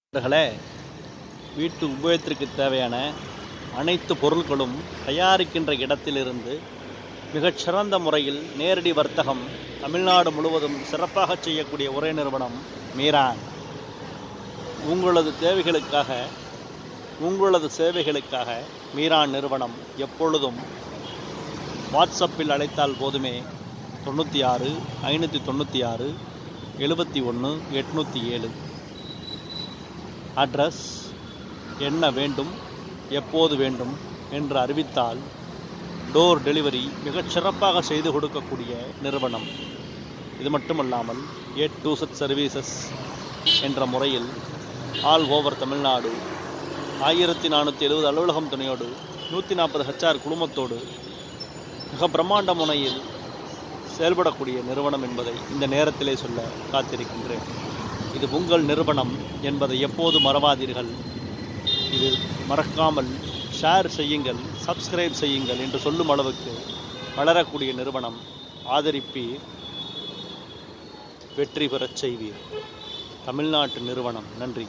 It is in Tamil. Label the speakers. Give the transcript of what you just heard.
Speaker 1: நண்பர்களே வீட்டு உபயோகத்திற்கு தேவையான அனைத்து பொருட்களும் தயாரிக்கின்ற இடத்திலிருந்து மிகச்சிறந்த முறையில் நேரடி வர்த்தகம் தமிழ்நாடு முழுவதும் சிறப்பாக செய்யக்கூடிய ஒரே நிறுவனம் மீரான் உங்களது தேவைகளுக்காக உங்களது சேவைகளுக்காக மீரான் நிறுவனம் எப்பொழுதும் வாட்ஸ்அப்பில் அழைத்தால் போதுமே தொண்ணூற்றி ஆறு ஐநூற்றி தொண்ணூற்றி ஆறு எழுபத்தி ஒன்று எட்நூற்றி ஏழு அட்ரஸ் என்ன வேண்டும் எப்போது வேண்டும் என்று அறிவித்தால் டோர் டெலிவரி மிகச் சிறப்பாக செய்து கொடுக்கக்கூடிய நிறுவனம் இது மட்டுமல்லாமல் ஏ டு செட் சர்வீசஸ் என்ற முறையில் ஆல் ஓவர் தமிழ்நாடு ஆயிரத்தி நானூற்றி எழுபது அலுவலகம் துணையோடு நூற்றி நாற்பது ஹெச்ஆர் குழுமத்தோடு மிக பிரம்மாண்ட முனையில் செயல்படக்கூடிய நிறுவனம் என்பதை இந்த நேரத்திலே சொல்ல காத்திருக்கின்றேன் இது உங்கள் நிறுவனம் என்பதை எப்போது மறவாதீர்கள் இது மறக்காமல் ஷேர் செய்யுங்கள் சப்ஸ்கிரைப் செய்யுங்கள் என்று சொல்லும் அளவுக்கு வளரக்கூடிய நிறுவனம் ஆதரிப்பீர் வெற்றி பெறச் செய்வீர் தமிழ்நாட்டு நிறுவனம் நன்றி